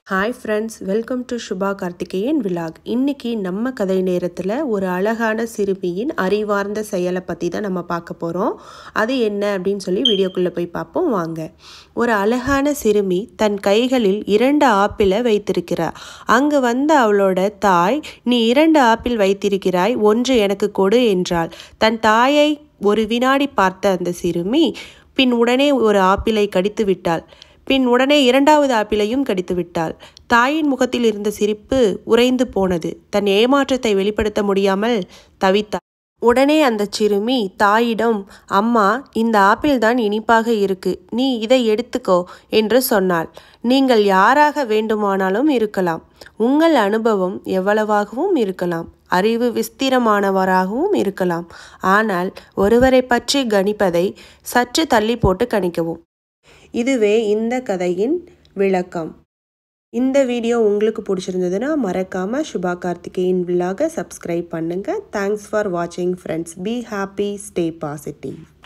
hi friends welcome to Subha Karthikeyan vlog இன்னைக்கு நம்ம கதை நேரத்தில் ஒரு அழகான சிறுமியின் அறிவார்ந்த செயலை பற்றி தான் நம்ம பார்க்க போகிறோம் அது என்ன அப்படின்னு சொல்லி வீடியோக்குள்ளே போய் பார்ப்போம் வாங்க ஒரு அழகான சிறுமி தன் கைகளில் இரண்டு ஆப்பிளை வைத்திருக்கிறார் அங்கு வந்த அவளோட தாய் நீ இரண்டு ஆப்பிள் வைத்திருக்கிறாய் ஒன்று எனக்கு கொடு என்றாள் தன் தாயை ஒரு வினாடி பார்த்த அந்த சிறுமி பின் உடனே ஒரு ஆப்பிளை கடித்து விட்டாள் பின் உடனே இரண்டாவது ஆப்பிளையும் கடித்து விட்டாள் தாயின் முகத்தில் இருந்த சிரிப்பு உறைந்து போனது தன் ஏமாற்றத்தை வெளிப்படுத்த முடியாமல் தவித்தாள் உடனே அந்த சிறுமி தாயிடம் அம்மா இந்த ஆப்பிள் தான் இனிப்பாக இருக்கு நீ இதை எடுத்துக்கோ என்று சொன்னாள் நீங்கள் யாராக வேண்டுமானாலும் இருக்கலாம் உங்கள் அனுபவம் எவ்வளவாகவும் இருக்கலாம் அறிவு விஸ்திரமானவராகவும் இருக்கலாம் ஆனால் ஒருவரை பற்றி கணிப்பதை சற்று தள்ளி போட்டு கணிக்கவும் இதுவே இந்த கதையின் விளக்கம் இந்த வீடியோ உங்களுக்கு பிடிச்சிருந்ததுன்னா மறக்காமல் சுபா கார்த்திகேயன் வில்லாக சப்ஸ்கிரைப் பண்ணுங்கள் தேங்க்ஸ் ஃபார் வாட்சிங் friends be happy stay positive